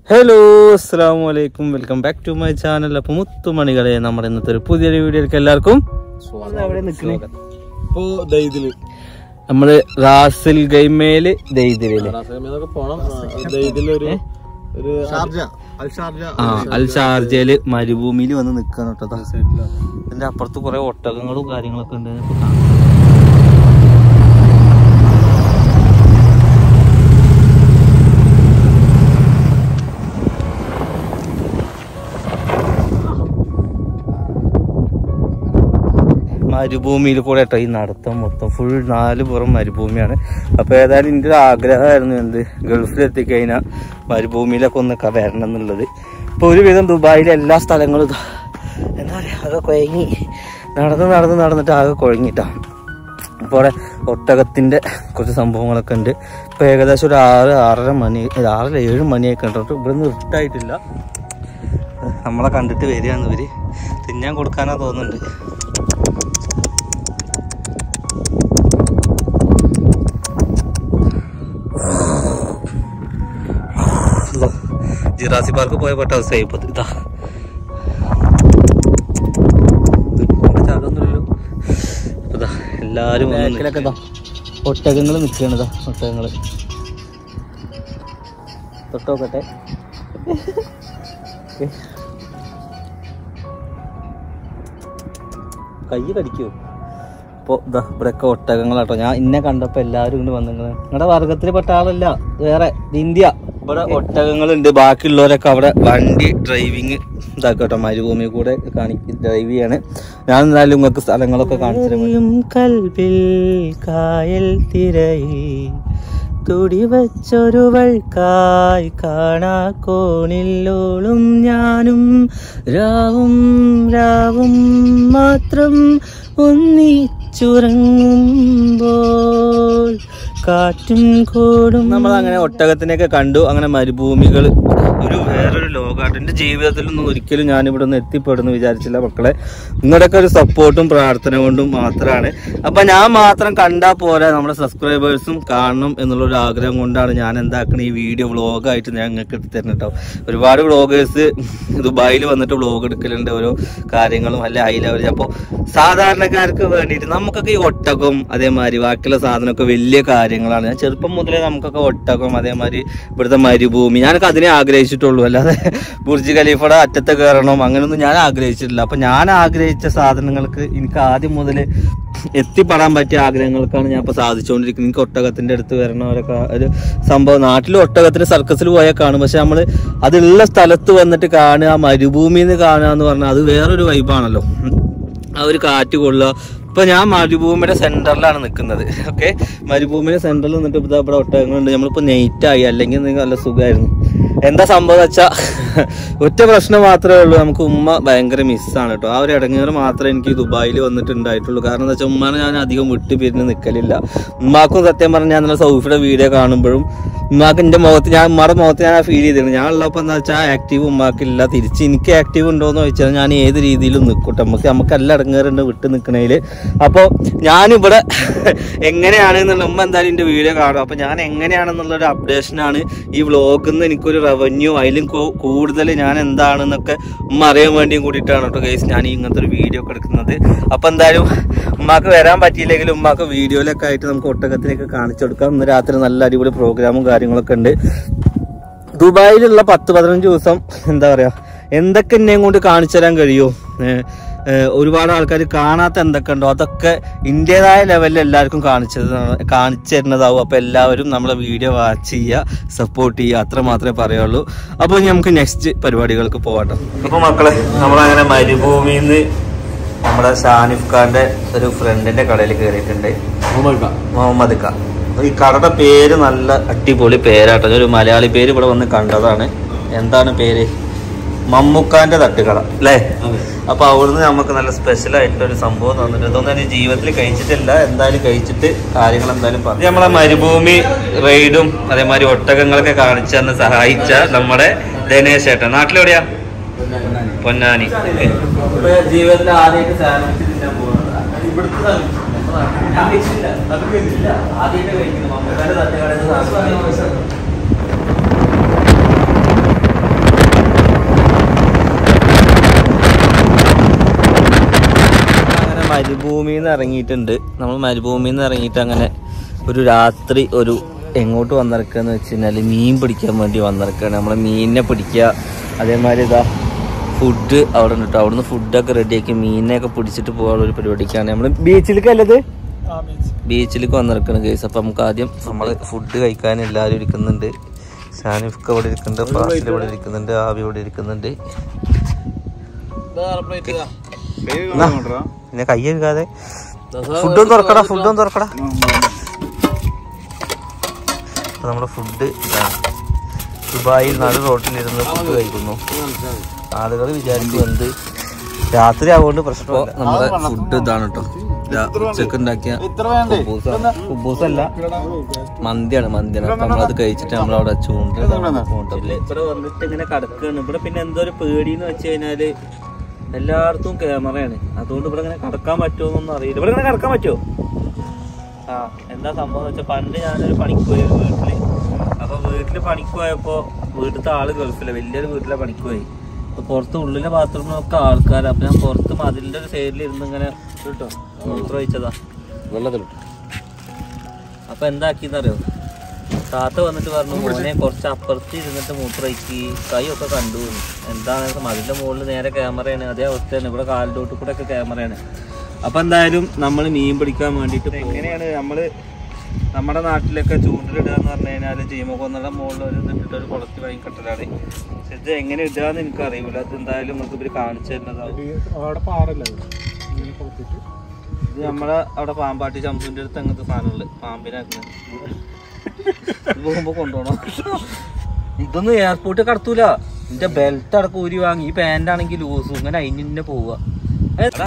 Hello അസ്സാം വലൈക്കും welcome back to my channel അപ്പോൾ മുത്തുമണികളെ നമ്മുടെ ഇന്നത്തെ ഒരു പുതിയൊരു വീഡിയോയിലേക്ക് എല്ലാവർക്കും ഇപ്പൊ ദൈതില് നമ്മള് റാസിൽ ഗൈമേല് ദൈതില് റാസഗമേന്നൊക്കെ പോണം ദൈതിലൊരു ഒരു ഷാർജ അൽ ഷാർജ ആ അൽ ഷാർജയില് മരുഭൂമിയിൽ വന്ന് നിൽക്കണം കേട്ടോ ദാ. ഇതിന്റെ അപ്പുറത്ത് കുറെ ഒട്ടകങ്ങളും കാര്യങ്ങളൊക്കെ ഉണ്ട് ഇപ്പൊ കാണാം. മരുഭൂമിയിൽ കൂടെ കേട്ടോ ഈ നടത്തം മൊത്തം ഫുൾ നാല് പുറം മരുഭൂമിയാണ് അപ്പോൾ ഏതായാലും എൻ്റെ ഒരു ആഗ്രഹമായിരുന്നു എന്ത് ഗൾഫിൽ എത്തിക്കഴിഞ്ഞാൽ മരുഭൂമിയിലൊക്കെ ഒന്ന് ക- വരണം എന്നുള്ളത് ഇപ്പോൾ ഒരുവിധം ദുബായിലെ എല്ലാ സ്ഥലങ്ങളും ഇതാ എന്താ പറയുക ആകെ കുഴങ്ങി നടന്ന് നടന്ന് നടന്നിട്ട് ആകെ കുഴങ്ങിയിട്ടാണ് അപ്പോൾ അവിടെ ഒട്ടകത്തിൻ്റെ കുറച്ച് സംഭവങ്ങളൊക്കെ ഉണ്ട് ഇപ്പോൾ ഏകദേശം ഒരു ആറ് ആറര മണി ഒരു ആറര ഏഴ് മണിയൊക്കെ ഉണ്ട് കേട്ടോ ഇവിടെ നിന്ന് ഇരുട്ടായിട്ടില്ല നമ്മളെ കണ്ടിട്ട് വരികയാണ് ഇവര് തിന്നാൻ കൊടുക്കാനാ തോന്നുന്നുണ്ട് ഇതാ, ജിറാസി പാർക്ക് പോയ പെട്ട അവസ്ഥയായി ഇപ്പൊ ഇതാ ഇവിടെ ചാടൊന്നുമില്ലല്ലോ. ഇപ്പൊ ഇതാ, എല്ലാരും ഒട്ടകങ്ങൾ നിൽക്കുകയാണ് ഇതാ ഒട്ടകങ്ങള് തൊട്ടോക്കട്ടെ കൈ കടിക്കോ അപ്പോൾ ഇതാ ഇവിടെയൊക്കെ ഒട്ടകങ്ങളാട്ടോ ഞാൻ ഇന്നെ കണ്ടപ്പോൾ എല്ലാവരും ഇങ്ങോട്ട് വന്നിങ്ങനെ നിങ്ങളുടെ വർഗത്തിൽ പെട്ട ആളല്ല വേറെ ഇത് ഇന്ത്യ ഇവിടെ ഒട്ടകങ്ങളുണ്ട് ബാക്കിയുള്ളവരൊക്കെ അവിടെ വണ്ടി ഡ്രൈവിങ് ഇതാക്കട്ടോ മരുഭൂമി കൂടെ കാണി ഡ്രൈവ് ചെയ്യാണ് ഞാൻ എന്തായാലും നിങ്ങൾക്ക് സ്ഥലങ്ങളൊക്കെ കാണിച്ചു കൽവിൽ കായൽ തിരയിൽ തുടിവച്ചൊരുവൾക്കായി കാണാ കോണില്ലോളും ഞാനും രാവും രാവും മാത്രം ഒന്നിച്ചുറങ്ങുമ്പോൾ കാറ്റും കോടും നമ്മൾ അങ്ങനെ ഒട്ടകത്തിനെയൊക്കെ കണ്ടു അങ്ങനെ മരുഭൂമികൾ ഒരു വേറൊരു ലോകമായിട്ട് എൻ്റെ ജീവിതത്തിലൊന്നും ഒരിക്കലും ഞാനിവിടെ ഒന്ന് എത്തിപ്പെടുന്നു വിചാരിച്ചില്ല മക്കളെ നിങ്ങളുടെയൊക്കെ ഒരു സപ്പോർട്ടും പ്രാർത്ഥന കൊണ്ടും മാത്രമാണ് അപ്പം ഞാൻ മാത്രം കണ്ടാൽ പോരാ നമ്മുടെ സബ്സ്ക്രൈബേഴ്സും കാണണം എന്നുള്ളൊരു ആഗ്രഹം കൊണ്ടാണ് ഞാൻ എന്താക്കണം ഈ വീഡിയോ വ്ളോഗായിട്ട് ഞാൻ നിങ്ങൾക്ക് എടുത്തു തരുന്നത് കേട്ടോ ഒരുപാട് വ്ളോഗേഴ്സ് ദുബായിൽ വന്നിട്ട് വ്ളോഗ് എടുക്കലുണ്ട് ഓരോ കാര്യങ്ങളും അല്ലെ ഹൈ ലെവൽ അപ്പോൾ സാധാരണക്കാർക്ക് വേണ്ടിയിട്ട് നമുക്കൊക്കെ ഈ ഒട്ടകം അതേമാതിരി ബാക്കിയുള്ള സാധനമൊക്കെ വലിയ കാര്യങ്ങളാണ് ഞാൻ ചെറുപ്പം മുതലേ നമുക്കൊക്കെ ഒട്ടകം അതേമാതിരി ഇവിടുത്തെ മരുഭൂമി ഞാനൊക്കെ അതിനെ ആഗ്രഹിച്ചിട്ടുള്ളൂ അല്ലാതെ ബുർജ് ഖലീഫയുടെ അറ്റത്ത് കയറണം അങ്ങനെയൊന്നും ഞാൻ ആഗ്രഹിച്ചിട്ടില്ല അപ്പൊ ഞാൻ ആഗ്രഹിച്ച സാധനങ്ങൾക്ക് എനിക്ക് ആദ്യം മുതൽ എത്തിപ്പെടാൻ പറ്റിയ ആഗ്രഹങ്ങൾക്കാണ് ഞാൻ ഇപ്പൊ സാധിച്ചുകൊണ്ടിരിക്കുന്നത് എനിക്ക് ഒട്ടകത്തിന്റെ അടുത്ത് വരണവരൊക്കെ ഒരു സംഭവം നാട്ടിൽ ഒട്ടകത്തിന് സർക്കസിൽ പോയാൽ കാണും പക്ഷെ നമ്മൾ അതുള്ള സ്ഥലത്ത് വന്നിട്ട് കാണുക മരുഭൂമിയിൽ നിന്ന് കാണുക എന്ന് പറഞ്ഞാൽ അത് വേറൊരു വൈബാണല്ലോ ആ ഒരു കാറ്റ് കൊള്ളുക ഇപ്പൊ ഞാൻ മരുഭൂമിയുടെ സെന്ററിലാണ് നിൽക്കുന്നത് ഓക്കെ മരുഭൂമിയുടെ സെന്ററിൽ നിന്നിട്ട് ഇപ്പൊ ദാ ഇവിടെ ഒട്ടകങ്ങളുണ്ട് നമ്മളിപ്പോ നെയ്റ്റ് ആയി അല്ലെങ്കിൽ നിങ്ങൾക്ക് നല്ല സുഖമായിരുന്നു എന്താ സംഭവം വെച്ചാ ഒറ്റ പ്രശ്നം മാത്രമേ ഉള്ളൂ നമുക്ക് ഉമ്മ ഭയങ്കര മിസ്സാണ് കേട്ടോ ആ ഒരു ഇടങ്ങേറ് മാത്രമേ എനിക്ക് ദുബായിൽ വന്നിട്ടുണ്ടായിട്ടുള്ളൂ കാരണം എന്താ വെച്ചാൽ ഉമ്മാനെ ഞാൻ അധികം വിട്ട് പിരിഞ്ഞ് നിൽക്കലില്ല ഉമ്മാക്കും സത്യം പറഞ്ഞാൽ ഞാൻ ഇന്നലെ സൗഫിയുടെ വീഡിയോ കാണുമ്പോഴും ഉമ്മാക്ക് എൻ്റെ മുഖത്ത് ഞാൻ ഉമ്മയുടെ മുഖത്ത് ഞാൻ ഫീൽ ചെയ്തിരുന്നു ഞാൻ ഉള്ളപ്പോൾ എന്താ വെച്ചാൽ ആക്റ്റീവ് ഉമ്മാക്കില്ല തിരിച്ച് എനിക്ക് ആക്റ്റീവ് ഉണ്ടോ എന്ന് ചോദിച്ചാൽ ഞാൻ ഏത് രീതിയിലും നിൽക്കട്ടെ നമുക്ക് നമുക്ക് എല്ലാം ഇടങ്ങേറുണ്ട് വിട്ട് നിൽക്കണേൽ അപ്പോൾ ഞാനിവിടെ എങ്ങനെയാണ് എന്നുള്ള ഉമ്മ എന്തായാലും എൻ്റെ വീഡിയോ കാണും അപ്പോൾ ഞാൻ എങ്ങനെയാണെന്നുള്ളൊരു അപ്ഡേഷനാണ് ഈ വ്ളോഗിൽ നിന്ന് എനിക്കൊരു റവന്യൂ അതിലും കൂ- കൂടുതൽ ഞാൻ എന്താണെന്നൊക്കെ ഉമ്മ അറിയാൻ വേണ്ടിയും കൂടിയിട്ടാണ് കേട്ടോ ഗൈസ് ഞാൻ ഈ ഇങ്ങനത്തെ ഒരു വീഡിയോ ഒക്കെ എടുക്കുന്നത് അപ്പോൾ എന്തായാലും ഉമ്മാക്ക് വരാൻ പറ്റിയില്ലെങ്കിലും ഉമ്മാക്ക് വീഡിയോയിലൊക്കെ ആയിട്ട് നമുക്ക് ഒട്ടകത്തിനൊക്കെ കാണിച്ചു കൊടുക്കാം ഇന്ന് രാത്രി നല്ല അടിപൊളി പ്രോഗ്രാമും കാര്യങ്ങളൊക്കെ ഉണ്ട് ദുബായിലുള്ള പത്ത് പതിനഞ്ച് ദിവസം എന്താ പറയാ എന്തൊക്കെ എന്നെയും കൊണ്ട് കാണിച്ചു തരാൻ കഴിയുമോ ഏഹ് ഏഹ് ഒരുപാട് ആൾക്കാർ കാണാത്ത എന്തൊക്കെ ഉണ്ടോ അതൊക്കെ ഇന്ത്യതായ ലെവലിൽ എല്ലാവർക്കും കാണിച്ചത് കാണിച്ചു തരുന്നതാവും അപ്പോൾ എല്ലാവരും നമ്മളെ വീഡിയോ വാച്ച് ചെയ്യുക സപ്പോർട്ട് ചെയ്യുക അത്ര മാത്രമേ പറയുള്ളൂ അപ്പോൾ ഇനി നമുക്ക് നെക്സ്റ്റ് പരിപാടികൾക്ക് പോകട്ടോ അപ്പോൾ മക്കളെ നമ്മളങ്ങനെ മരുഭൂമിയിൽ നിന്ന് നമ്മുടെ ഷാനിഫ് ഖാന്റെ ഒരു ഫ്രണ്ടിന്റെ കടയിൽ കയറിയിട്ടുണ്ട് മുഹമ്മദ് ഖാൻ ഈ കടയുടെ പേര് നല്ല അടിപൊളി പേരാട്ടോ ഒരു മലയാളി പേര് ഇവിടെ വന്ന് കണ്ടതാണ് എന്താണ് പേര് മമ്മൂക്കാന്റെ തട്ടുകട അല്ലേ അപ്പൊ അവിടുന്ന് നമുക്ക് നല്ല സ്പെഷ്യൽ ആയിട്ട് ഒരു സംഭവം തന്നിട്ട് ഇതൊന്നും എന്റെ ജീവിതത്തിൽ കഴിച്ചിട്ടില്ല എന്തായാലും കഴിച്ചിട്ട് കാര്യങ്ങൾ എന്തായാലും പറഞ്ഞു നമ്മളെ മരുഭൂമി റെയ്ഡും അതേമാതിരി ഒട്ടകങ്ങളൊക്കെ കാണിച്ചു തന്ന് സഹായിച്ച നമ്മുടെ ദിനേശ് ചേട്ടൻ നാട്ടിലെവിടെയാ പൊന്നാനി ജീവിതത്തിൽ ആദ്യമായിട്ട് സാൻഡ്വിച്ച് തിന്നാൻ പോകുന്നത് ഇവിടുത്തെ സാൻഡ്വിച്ച് ഞാൻ കഴിച്ചിട്ടില്ല അത് കഴിച്ചിട്ടില്ല ആദ്യമായിട്ട് കഴിക്കുന്നത് മമ്മൂക്കാന്റെ തട്ടുകടയിൽ സാൻഡ്വിച്ച് മരുഭൂമിയിൽ നിന്ന് ഇറങ്ങിയിട്ടുണ്ട് നമ്മൾ മരുഭൂമിയിൽ നിന്ന് ഇറങ്ങിയിട്ട് അങ്ങനെ ഒരു രാത്രി ഒരു എങ്ങോട്ട് വന്നിറക്കാന്ന് വെച്ച് കഴിഞ്ഞാൽ മീൻ പിടിക്കാൻ വേണ്ടി വന്നിറക്കാണ് നമ്മളെ മീനിനെ പിടിക്കുക അതേമാതിരി ഇതാ ഫുഡ് അവിടെ ഉണ്ട് കേട്ടോ അവിടുന്ന് ഫുഡൊക്കെ റെഡിയാക്കി മീനിനെയൊക്കെ പിടിച്ചിട്ട് പോകാനുള്ള ഒരു പരിപാടിക്കാണ് നമ്മൾ ബീച്ചിലേക്ക് അല്ലത് ബീച്ചിലേക്ക് വന്നിറക്കണം കേസ് അപ്പം നമുക്ക് ആദ്യം നമ്മൾ ഫുഡ് കഴിക്കാൻ എല്ലാവരും ഇരിക്കുന്നുണ്ട് ഷാനിഫ്ക്ക് അവിടെ ഇരിക്കുന്നുണ്ട് ഫാസിൽ ഇവിടെ ഇരിക്കുന്നുണ്ട് ആവി ഇവിടെ ഇരിക്കുന്നുണ്ട് എന്നാ, പിന്നെ കൈ കഴുകാതെ ഫുഡൊന്നും തുറക്കടാ ഫുഡൊന്നും തുറക്കടാ അപ്പൊ നമ്മുടെ ഫുഡ് ദുബായിൽ നടു റോട്ടിലിരുന്ന് ഫുഡ് കഴിക്കുന്നു ആളുകൾ വിചാരിച്ചു എന്ത് രാത്രി ആവുകൊണ്ട് പ്രശ്നമില്ല നമ്മുടെ ഫുഡ് ഇതാണ് കേട്ടോ ഉച്ചക്ക് ഉണ്ടാക്കിയ കുബൂസ അല്ല മന്തിയാണ് മന്തിയാണ് അപ്പൊ നമ്മളത് കഴിച്ചിട്ട് നമ്മളവിടെ ചൂണ്ട ഇവിടെ വന്നിട്ട് ഇങ്ങനെ കിടക്കുകയാണ് ഇവിടെ പിന്നെ എന്തോ ഒരു പേടിന്ന് വെച്ച് കഴിഞ്ഞാല് എല്ലായിടത്തും ക്യാമറയാണ് അതുകൊണ്ട് ഇവിടെ ഇങ്ങനെ കിടക്കാൻ പറ്റുമോന്നൊന്നും അറിയില്ല ഇവിടെ ഇങ്ങനെ കിടക്കാൻ പറ്റുമോ ആ എന്താ സംഭവം വെച്ചാൽ പണ്ട് ഞാനൊരു പണിക്ക് പോയി വീട്ടില് അപ്പൊ വീട്ടില് പണിക്ക് പോയപ്പോ വീട്ടിലത്തെ ആള് ഗൾഫിലെ വലിയൊരു വീട്ടിലെ പണിക്ക് പോയി അപ്പൊ പുറത്ത് ഉള്ളിലെ ബാത്റൂമിലൊക്കെ ആൾക്കാർ അപ്പൊ ഞാൻ പുറത്ത് മതിലിന്റെ ഒരു സൈഡിൽ ഇരുന്ന് ഇങ്ങനെ കേട്ടോ മൂത്രം ഒഴിച്ചതാ വെള്ളത്തിലിട്ടു അപ്പൊ എന്താക്കിന്നറിയോ താത്ത വന്നിട്ട് പറഞ്ഞു മോനെ കുറച്ച് അപ്പുറത്ത് ഇരുന്നിട്ട് മൂത്രമൊഴിക്ക് കൈ ഒക്കെ കണ്ടു എന്ന്. എന്താണെന്ന് മതിന്റെ മുകളിൽ നേരെ ക്യാമറയാണ് അതേ അവസ്ഥയാണ് ഇവിടെ കാലിലോട്ട് കൂടെ ഒക്കെ ക്യാമറയാണ് അപ്പൊ എന്തായാലും നമ്മൾ മീൻ പിടിക്കാൻ വേണ്ടിട്ട് എങ്ങനെയാണ് നമ്മള് നമ്മുടെ നാട്ടിലൊക്കെ ചൂണ്ടിലിടുക എന്ന് പറഞ്ഞു കഴിഞ്ഞാല് ചീമക്കൊന്നയുടെ മുകളിൽ ഒരു ഇതിട്ടിട്ട് ഒരു കുളത്തി വാങ്ങി കെട്ടലാണ് പക്ഷെ ഇത് എങ്ങനെ ഇടുക എന്ന് എനിക്ക് അറിയില്ല അത് എന്തായാലും നമുക്ക് ഇവര് കാണിച്ചു തരുന്നതാവും അവിടെ പാറല്ല ഇത് നമ്മളെ അവിടെ പാമ്പാട്ടി ചമ്പുവിന്റെ അടുത്ത് അങ്ങനത്തെ സാധനങ്ങള് പാമ്പിനാക്കുന്നത് ഇത് പോകുമ്പോ കൊണ്ടുപോകണം ഇതൊന്നും എയർപോർട്ടിൽ കടത്തൂല എന്റെ ബെൽറ്റ് അടക്കം ഊരി വാങ്ങി ഈ പാന്റ് ആണെങ്കിൽ ലൂസും ഇങ്ങനെ അയിന് തന്നെ പോവുക ഏ,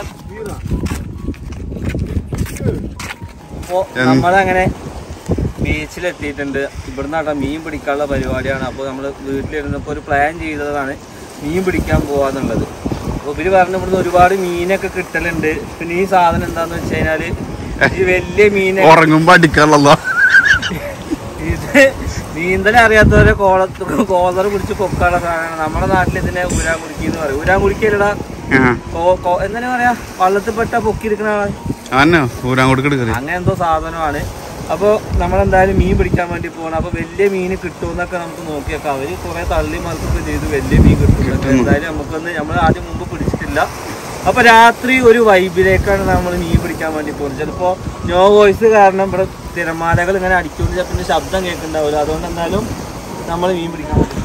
അപ്പോ നമ്മളങ്ങനെ ബീച്ചിലെത്തിയിട്ടുണ്ട് ഇവിടുന്ന് അവിടെ മീൻ പിടിക്കാനുള്ള പരിപാടിയാണ് അപ്പോൾ നമ്മൾ വീട്ടിലിരുന്നപ്പോൾ ഒരു പ്ലാൻ ചെയ്തതാണ് മീൻ പിടിക്കാൻ പോവാന്നുള്ളത് അപ്പോൾ ഇവര് പറഞ്ഞു ഇവിടുന്ന് ഒരുപാട് മീനൊക്കെ കിട്ടലുണ്ട് പിന്നെ ഈ സാധനം എന്താന്ന് വെച്ച് കഴിഞ്ഞാല് ഈ വലിയ മീനെ ഉറങ്ങുമ്പോ അടിക്കാറുള്ളതാ ഇത് നീന്തൽ അറിയാത്തവരെ കോളത്ത് കോളർ പിടിച്ച് പൊക്കാനുള്ള സാധനമാണ് നമ്മുടെ നാട്ടിൽ ഇതിനെ ഊരാൻ കുടിക്കി എന്ന് പറയും ഊരാൻ കുടിക്കല്ലടാ എന്താണ് പറയാ വള്ളത്തിൽപ്പെട്ട പൊക്കിയിരിക്കുന്ന ആളെ അന്നെ ഊരാൻ കൊടുക്കെടുക്കല് അങ്ങനെ എന്തോ സാധനമാണ് അപ്പോൾ നമ്മളെന്തായാലും മീൻ പിടിക്കാൻ വേണ്ടി പോകണം അപ്പോൾ വലിയ മീൻ കിട്ടുമെന്നൊക്കെ നമുക്ക് നോക്കിയൊക്കെ അവര് കുറെ തള്ളി മറിക്കൊക്കെ ചെയ്ത് വലിയ മീൻ കിട്ടും എന്തായാലും നമുക്കൊന്ന് നമ്മൾ ആദ്യം മുമ്പ് പിടിച്ചിട്ടില്ല അപ്പൊ രാത്രി ഒരു വൈബിലേക്കാണ് നമ്മൾ മീൻ പിടിക്കാൻ വേണ്ടി പോകുന്നത് ചിലപ്പോ നോ വോയിസ് കാരണം ഇവിടെ തിരമാലകൾ ഇങ്ങനെ അടിച്ചുകൊണ്ട് ചിലപ്പോൾ ശബ്ദം കേൾക്കുന്നുണ്ടാവില്ല അതുകൊണ്ട് എന്തായാലും നമ്മൾ മീൻ പിടിക്കാൻ വേണ്ടി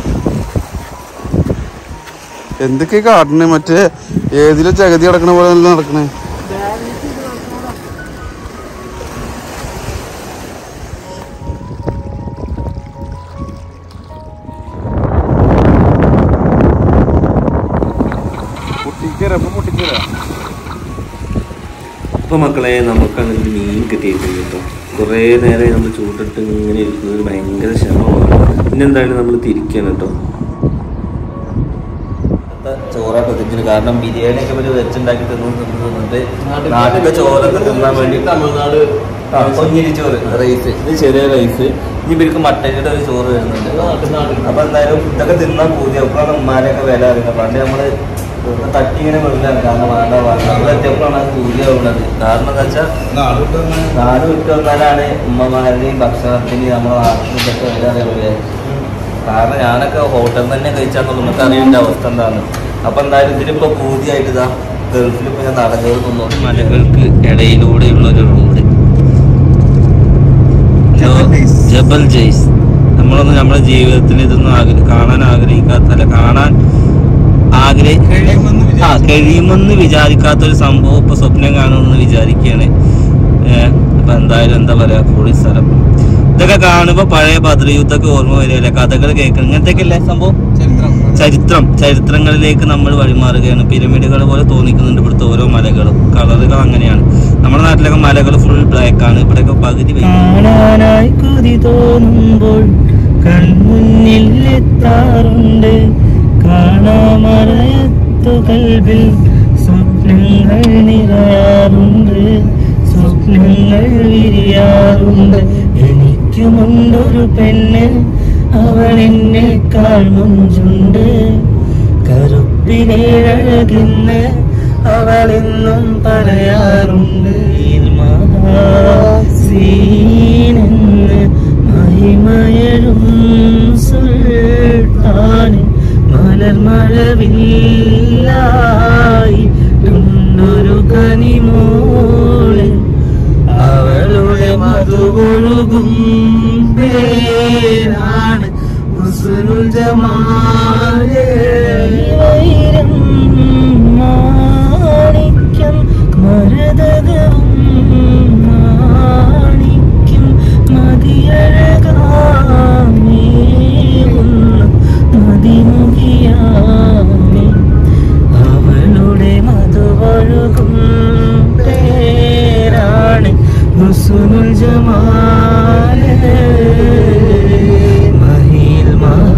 എന്തൊക്കെ കാട്ടണേ മറ്റേ ഏതിലെ ജഗതി കിടക്കണ പോലെ അല്ല നടക്കണേ അപ്പൊ മക്കളെ നമുക്ക് അങ്ങനെ ഒരു മീൻ കിട്ടിയിട്ടുണ്ട് കേട്ടോ കുറേ നേരം നമ്മൾ ചൂട്ടിട്ട് ഇങ്ങനെ ഇരിക്കുന്നത് ഭയങ്കര ശ്രമമാണ് പിന്നെ എന്തായാലും നമ്മൾ തിരിക്കണം കേട്ടോ ചോറൊക്കെ തിന്നിന് കാരണം ബിരിയാണി ഒക്കെ ഇവര് വെച്ചുണ്ടാക്കി തിന്നു തിന്നിട്ട് നാട്ടിലെ ചോറൊക്കെ തിന്നാൻ വേണ്ടി തമിഴ്നാട് പൊന്നിരി ചോറ് റൈസ് ഇത് ചെറിയ റൈസ് ഇനി ഇവർക്ക് മട്ടൻ്റെ ഒരു ചോറ് വരുന്നുണ്ട് അപ്പൊ എന്തായാലും ഫുഡൊക്കെ തിന്നാൻ പൂതി അപ്പോഴാണ് ഉമ്മാരെയൊക്കെ വില അറിയുന്നത് പണ്ട് നമ്മള് തട്ടി ഇങ്ങനെ വെള്ളമാണ് കാരണം വേണ്ട വേണ്ട നമ്മളെത്തിയപ്പോഴാണ് അത് പൂതിയാവുന്നത് കാരണം എന്താ വെച്ചാൽ നാട് വിട്ട് വന്നാലാണ് ഉമ്മമാരുടെയും ഭക്ഷണത്തിന് നമ്മുടെ നാട്ടിൽ ഇതൊക്കെ വില അറിയുള്ളൂ കാരണം ഞാനൊക്കെ ഹോട്ടലിൽ തന്നെ കഴിച്ചാൽ നമുക്ക് അറിയേണ്ട അവസ്ഥ എന്താണ് അപ്പൊ എന്തായാലും ഇതിലിപ്പോ പൂതിയായിട്ട് ഇതാ ഗൾഫിൽ ഇപ്പൊ ഞാൻ നടന്നത് തോന്നുന്നു മലകൾക്ക് ഇടയിലൂടെയുള്ള ഒരു റോഡ് ജബൽ ജയ്സ് നമ്മളൊന്നും നമ്മുടെ ജീവിതത്തിൽ ഇതൊന്നും ആഗ്ര കാണാൻ ആഗ്രഹിക്കാത്തല്ല കാണാൻ ആഗ്രഹ ആ കഴിയുമെന്ന് വിചാരിക്കാത്ത ഒരു സംഭവം ഇപ്പൊ സ്വപ്നം കാണുമെന്ന് വിചാരിക്കുകയാണ് ഏഹ് അപ്പൊ എന്തായാലും എന്താ പറയാ പൊളി സ്ഥലം ഇതൊക്കെ കാണുമ്പോ പഴയ ബദ്ര യുദ്ധമൊക്കെ ഓർമ്മ വരികയല്ലേ കഥകൾ കേൾക്കണം ഇങ്ങനത്തെയൊക്കെ അല്ലേ സംഭവം ചരിത്രം ചരിത്രങ്ങളിലേക്ക് നമ്മൾ വഴിമാറുകയാണ് പിരമിഡുകൾ പോലെ തോന്നിക്കുന്നുണ്ട് ഇവിടുത്തെ ഓരോ മലകളും കളറുകൾ അങ്ങനെയാണ് നമ്മുടെ നാട്ടിലൊക്കെ മലകൾ ഫുൾ ബ്ലാക്ക് ആണ് ഇവിടെയൊക്കെ പകുതി കാണാനായി കൊതി തോന്നുമ്പോൾ കൺമുന്നിൽ എത്താറുണ്ട് കാണാമറയത്തു കൽവിൽ സ്വപ്നങ്ങൾ നിറയാറുണ്ട് സ്വപ്നങ്ങൾ വിരിയാറുണ്ട് എനിക്കുമുണ്ടൊരു പെണ്ണ് അവൾ എന്നെക്കാൾ മുഞ്ചുണ്ട് കറുപ്പിനെ അഴകുന്ന അവളിന്നും പറയാറുണ്ട് സീനെന്ന് മഹിമയഴും സുൽത്താന് മലർമഴവില്ലായി ഒരു കനിമോള് അവളുടെ മധുകൊഴുകും പേരാണ് ഹുസ്നുൽ ജമാല് വൈരം മാണിക്യം മരതകവും മാണിക്യം മതിയഴകാമേകുന്ന മതിമുഖിയാമേ അവളുടെ മധുവഴുകും പേരാണ് ഹുസ്നുൽ ജമാല് മഹിൽ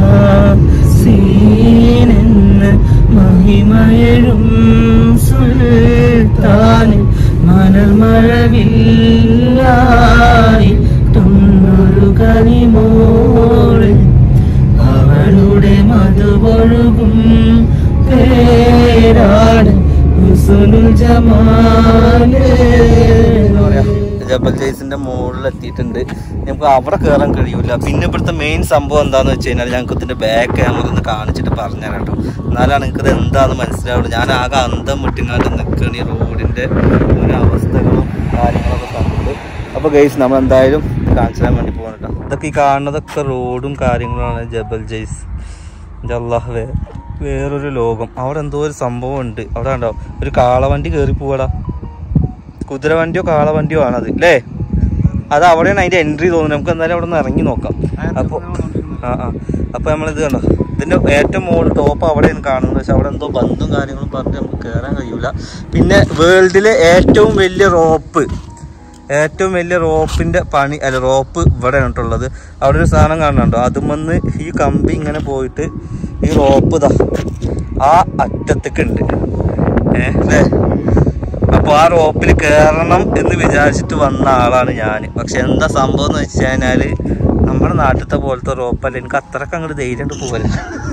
മഹാസീനെന്ന് മഹിമയഴും സുൽത്താന് മണൽ മഴവില്ലായി തൊണ്ണൂറ് കനിമോള് അവളുടെ മധുവൊഴുകും പേരാണ് ഹുസ്നുൽ ജമാല് ജബൽ ജയ്സിന്റെ മുകളിൽ എത്തിയിട്ടുണ്ട് നമുക്ക് അവിടെ കയറാൻ കഴിയൂല പിന്നെ ഇവിടുത്തെ മെയിൻ സംഭവം എന്താന്ന് വെച്ച് കഴിഞ്ഞാൽ ഞങ്ങൾക്ക് ഇതിന്റെ ബാക്ക് ക്യാമറ ഒന്ന് കാണിച്ചിട്ട് പറഞ്ഞുതരാം കേട്ടോ എന്നാലാണ് നിങ്ങൾക്ക് ഇത് എന്താന്ന് മനസ്സിലാവുള്ളൂ ഞാൻ ആകെ അന്തം വിട്ടിങ്ങാണ്ട് നിൽക്കുകയാണ് ഈ റോഡിന്റെ ഒരു അവസ്ഥകളും കാര്യങ്ങളൊക്കെ കണ്ടിട്ട് അപ്പൊ ഗൈസ് നമ്മൾ എന്തായാലും കാണിച്ചു തരാൻ വേണ്ടി പോകണം കേട്ടോ ഇതൊക്കെ ഈ കാണുന്നതൊക്കെ റോഡും കാര്യങ്ങളാണ് ജബൽ ജയ്സ് എൻ്റെ അള്ളാഹ് വേ വേറൊരു ലോകം അവിടെ എന്തോ ഒരു സംഭവം ഉണ്ട് അവിടെ ഉണ്ടോ ഒരു കാളവണ്ടി കയറി പോവാടാ കുതിരവണ്ടിയോ കാളവണ്ടിയോ ആണത് അല്ലേ അത് അവിടെയാണ് അതിന്റെ എൻട്രി തോന്നുന്നത് നമുക്ക് എന്തായാലും അവിടെ നിന്ന് ഇറങ്ങി നോക്കാം അപ്പൊ ആ ആ അപ്പൊ നമ്മളിത് കണ്ടോ ഇതിന്റെ ഏറ്റവും മുകളിൽ ടോപ്പ് അവിടെയാണ് കാണുന്നത് പക്ഷെ അവിടെ എന്തോ ബന്ധും കാര്യങ്ങളും പറഞ്ഞ് നമുക്ക് കയറാൻ കഴിയൂല പിന്നെ വേൾഡിലെ ഏറ്റവും വലിയ റോപ്പ് ഏറ്റവും വലിയ റോപ്പിന്റെ പണി അല്ല റോപ്പ് ഇവിടെയാണ് കേട്ടുള്ളത് അവിടെ ഒരു സാധനം കാണുന്നുണ്ടോ അതുമെന്ന് ഈ കമ്പി ഇങ്ങനെ പോയിട്ട് ഈ റോപ്പ് ഇതാ ആ അറ്റത്തേക്ക് ഉണ്ട് ഏഹ് അല്ലേ അപ്പോൾ ആ റോപ്പിൽ കയറണം എന്ന് വിചാരിച്ചിട്ട് വന്ന ആളാണ് ഞാൻ പക്ഷെ എന്താ സംഭവം എന്ന് വെച്ച് കഴിഞ്ഞാൽ നമ്മുടെ നാട്ടിലത്തെ പോലത്തെ റോപ്പല്ല എനിക്ക് അത്രക്ക് അങ്ങോട്ട് ധൈര്യം പോകല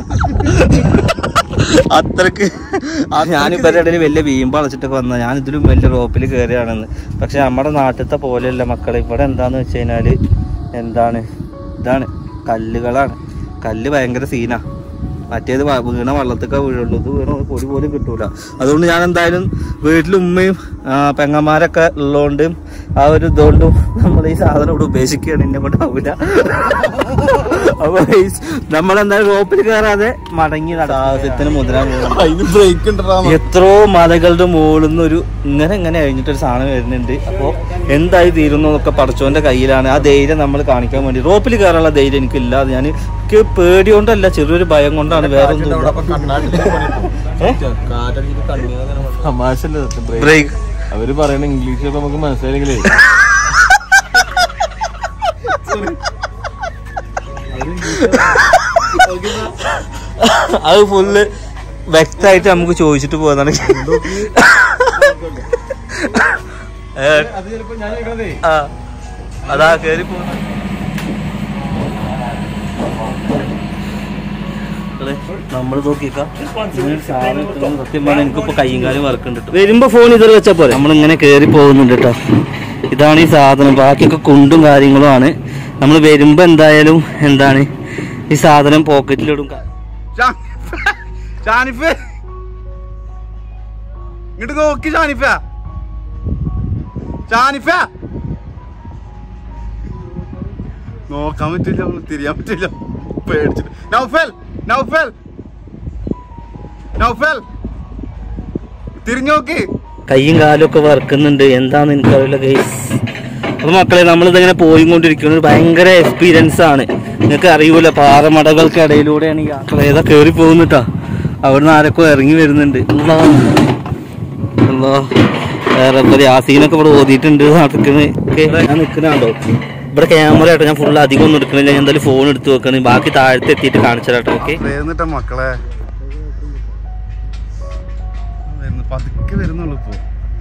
അത്രക്ക് ഞാൻ ഇവരുടെ ഇടയിൽ വലിയ വീമ്പ് അളച്ചിട്ടൊക്കെ വന്ന ഞാൻ ഇതിലും വലിയ റോപ്പിൽ കയറിയാണെന്ന് പക്ഷെ നമ്മുടെ നാട്ടിലത്തെ പോലെയല്ല മക്കളെ ഇവിടെ എന്താന്ന് വെച്ച് കഴിഞ്ഞാൽ എന്താണ് ഇതാണ് കല്ലുകളാണ് കല്ല് ഭയങ്കര സീനാ മറ്റേത് വ- വീണ വള്ളത്തൊക്കെ വീഴുള്ളൂ ഇത് വീണ പൊടി പോലും കിട്ടൂല അതുകൊണ്ട് ഞാൻ എന്തായാലും വീട്ടിൽ ഉമ്മയും ആ, പെങ്ങന്മാരൊക്കെ ഉള്ളതുകൊണ്ട് ആ ഒരു ഇതുകൊണ്ടും നമ്മൾ ഈ സാധനം ഇവിടെ ഉപേക്ഷിക്കുകയാണ് എന്നെ കൊണ്ട് ആവില്ല അപ്പൊ നമ്മളെന്തായാലും റോപ്പിൽ കയറാതെ മടങ്ങി സാഹചര്യത്തിന് മുതലാൻ പോകുന്നു അതിന് ബ്രേക്ക് ഉണ്ടോ എത്രയോ മലകളുടെ മുകളിൽ നിന്ന് ഒരു ഇങ്ങനെ ഇങ്ങനെ കഴിഞ്ഞിട്ടൊരു സാധനം വരുന്നുണ്ട് അപ്പോൾ എന്തായി തീരുന്നു എന്നൊക്കെ പടച്ചോന്റെ കയ്യിലാണ് ആ ധൈര്യം നമ്മൾ കാണിക്കാൻ വേണ്ടി റോപ്പിൽ കയറാനുള്ള ധൈര്യം എനിക്കില്ല അത് ഞാൻ എനിക്ക് പേടി കൊണ്ടല്ല ചെറിയൊരു ഭയം കൊണ്ടാണ് വേറെ ഒന്നും തമാശല്ലേ ബ്രേക്ക് ബ്രേക്ക് അവര് പറയണ ഇംഗ്ലീഷ് ഒക്കെ നമുക്ക് മനസ്സിലായില്ലെങ്കിലേ അത് ഫുള്ള് വ്യക്തമായിട്ട് നമുക്ക് ചോദിച്ചിട്ട് പോകുന്നതാണ് ഏ, അത് ചിലപ്പോ ഞാൻ ചോദിക്കണതേ ആ, അതാ കേറി പോകുന്ന നമ്മൾ നോക്കിക്കാം സത്യം പറഞ്ഞാൽ എനിക്കിപ്പോ കയ്യും കാലും വർക്കുണ്ട് വരുമ്പോ ഫോൺ ഇതിൽ വെച്ചാ പോലെ നമ്മളിങ്ങനെ കേറി പോകുന്നുണ്ട് കേട്ടോ ഇതാണ് ഈ സാധനം ബാക്കിയൊക്കെ കുണ്ടും കാര്യങ്ങളും ആണ് നമ്മൾ വരുമ്പോ എന്തായാലും എന്താണ് ഈ സാധനം പോക്കറ്റിലിടും ഷാനിഫ് ഇങ്ങോട്ട് നോക്കി ഷാനിഫ ഷാനിഫ നോക്കാൻ പറ്റില്ല തിരിയാൻ പറ്റില്ല പേടിച്ചിട്ട് നൗഫൽ നൗഫൽ നൗഫൽ തിരിഞ്ഞു നോക്കി കൈയും കാലും ഒക്കെ വറക്കുന്നുണ്ട് എന്താന്ന് എനിക്കറിയില്ല ഗൈസ് അപ്പൊ മക്കളെ നമ്മളിതിങ്ങനെ പോയിക്കൊണ്ടിരിക്കുന്നത് ഭയങ്കര എക്സ്പീരിയൻസ് ആണ് നിങ്ങൾക്ക് അറിയൂല പാറമടകൾക്ക് ഇടയിലൂടെയാണ് ഈ യാത്ര ഏതാ കയറി പോകുന്നിട്ടാ അവിടുന്ന് ആരൊക്കെ ഇറങ്ങി വരുന്നുണ്ട് അല്ലാ. അല്ലാ. വേറെ ഇപ്പൊ യാസീനൊക്കെ ഇവിടെ ഓതിയിട്ടുണ്ട് നടക്കുന്നത് ഞാൻ നിൽക്കുന്നുണ്ടോ ഇവിടെ ക്യാമറ ആട്ടോ ഞാൻ ഫുൾ അധികം ഒന്നും എടുക്കണില്ല ഞാൻ എന്തായാലും ഫോൺ എടുത്ത് വെക്കണേ ബാക്കി താഴത്തെ എത്തിയിട്ട് കാണിച്ചു തരാട്ടോ ഓക്കെ വരുന്നിട്ട മക്കളെ വരുന്നു പതുക്കെ വരുന്നുള്ളൂ ഇപ്പൊ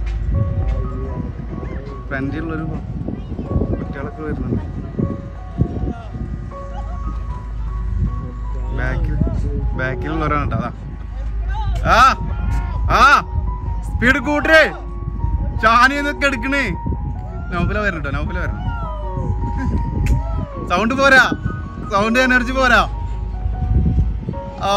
ഫ്രണ്ടിലുള്ളൊരു കുട്ടികളൊക്കെ വരുന്നുണ്ട് ബാക്കിൽ ബാക്കിലുള്ളവരാണ് കേട്ടോ അതാ ആ ആ സ്പീഡ് കൂട്ടരേ ഷാനിന്നൊക്കെ എടുക്കണേ നൗഫല വരണം കേട്ടോ നൗഫല വരണം സൗണ്ട് പോരാ സൗണ്ട് എനർജി പോരാ ആ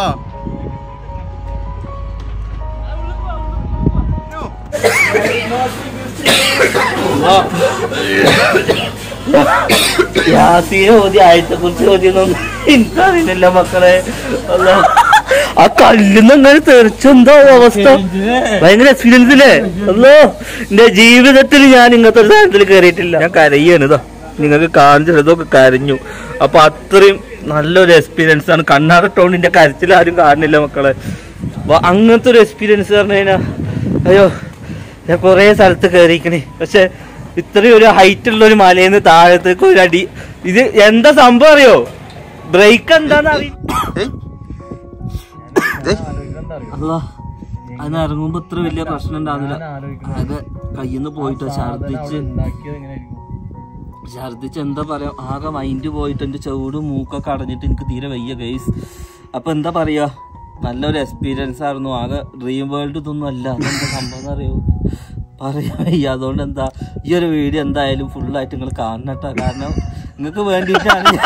യാസീനെ ഓതി ആയത്തെ കുറിച്ച് ഓതിയൊന്നും എനിക്കറിയില്ല മക്കളെ അല്ലാ. ആ കല്ലിന്ന് അങ്ങനെ തെറിച്ചെന്തോ അവസ്ഥ ഭയങ്കര എക്സ്പീരിയൻസ് ഇല്ലേ അല്ലോ എന്റെ ജീവിതത്തിൽ ഞാൻ ഇങ്ങനത്തെ ഒരു സാധനത്തിൽ കയറിയിട്ടില്ല ഞാൻ കരയാണ് ഇതാ നിങ്ങൾക്ക് കാണിച്ചത് ഇതൊക്കെ കരഞ്ഞു അപ്പൊ അത്രയും നല്ലൊരു എക്സ്പീരിയൻസ് ആണ് കണ്ണാട ടൗണിന്റെ കരച്ചിൽ ആരും കാണുന്നില്ല മക്കളെ അപ്പൊ അങ്ങനത്തെ ഒരു എക്സ്പീരിയൻസ് പറഞ്ഞു കഴിഞ്ഞാൽ അയ്യോ ഞാൻ കൊറേ സ്ഥലത്ത് കയറിയിരിക്കണേ പക്ഷെ ഇത്രയും ഒരു ഹൈറ്റ് ഉള്ള ഒരു മലയിൽ നിന്ന് താഴത്തേക്ക് ഒരു അടി ഇത് എന്താ സംഭവം അറിയോ ബ്രേക്ക് എന്താന്ന് അറിയ അല്ല അതിന് ഇറങ്ങുമ്പോ ഇത്ര വലിയ പ്രശ്നം ഉണ്ടാവില്ല ആകെ കയ്യിന്ന് പോയിട്ട് ഛർദിച്ച് ഛർദിച്ച് എന്താ പറയാ ആകെ മൈൻഡ് പോയിട്ട് എന്റെ ചൂടും മൂക്കൊക്കെ അടഞ്ഞിട്ട് എനിക്ക് തീരെ വയ്യ ഗൈസ് അപ്പൊ എന്താ പറയാ നല്ലൊരു എക്സ്പീരിയൻസ് ആയിരുന്നു ആകെ ഡ്രീം വേൾഡ് ഇതൊന്നും അല്ല അതെന്താ സംഭവം അറിയോ പറയാ വയ്യ അതുകൊണ്ട് എന്താ ഈ ഒരു വീഡിയോ എന്തായാലും ഫുള്ളായിട്ട് നിങ്ങൾ കാണട്ടോ കാരണം നിങ്ങൾക്ക് വേണ്ടിയിട്ടാണ് ഞാൻ-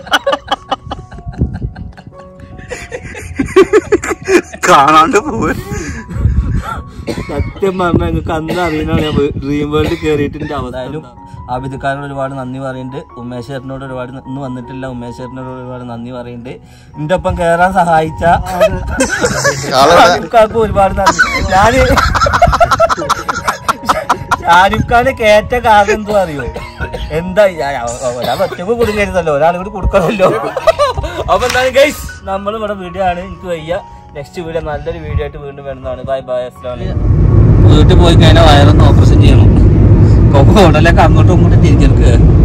കാണാണ്ട് പോവേ സത്യം പറഞ്ഞാൽ നിങ്ങൾക്ക് അന്ന് അറിയണ ഞാൻ ഡ്രീം വേൾഡ് കയറിയിട്ടുണ്ട് അവതായാലും ആബിദ്ക്കാരനോട് ഒരുപാട് നന്ദി പറയുന്നുണ്ട് ഉമേശ്വരനോട് ഒരുപാട് ന- ഇന്ന് വന്നിട്ടില്ല ഉമേശ്വരനോട് ഒരുപാട് നന്ദി പറയുന്നുണ്ട് എന്റെ ഒപ്പം കയറാൻ സഹായിച്ച ഷാരൂഖ് ഖാർക്ക് ഒരുപാട് നന്ദി ഞാന് ഷാരൂഖ് ഖാന് കയറ്റ കാരണം എന്തോ അറിയോ എന്താ ഞാൻ- ഒരാൾ ഒറ്റക്ക് കുടുങ്ങരുതല്ലോ ഒരാൾ കൂടി കൊടുക്കണമല്ലോ അപ്പൊ എന്തായാലും ഗൈസ് നമ്മൾ ഇവിടെ വീഡിയോ ആണ് എനിക്ക് വയ്യ നെക്സ്റ്റ് വീഡിയോ നല്ലൊരു വീഡിയോ ആയിട്ട് വീണ്ടും വരുന്നതാണ് ബൈ ബൈ അസ്ലാം വീട്ടിൽ പോയി കഴിഞ്ഞാൽ വയറൊന്ന് ഓപ്പറേഷൻ ചെയ്യണം ഉടലൊക്കെ അങ്ങോട്ടും ഇങ്ങോട്ടും തിരിച്ചെടുക്കുക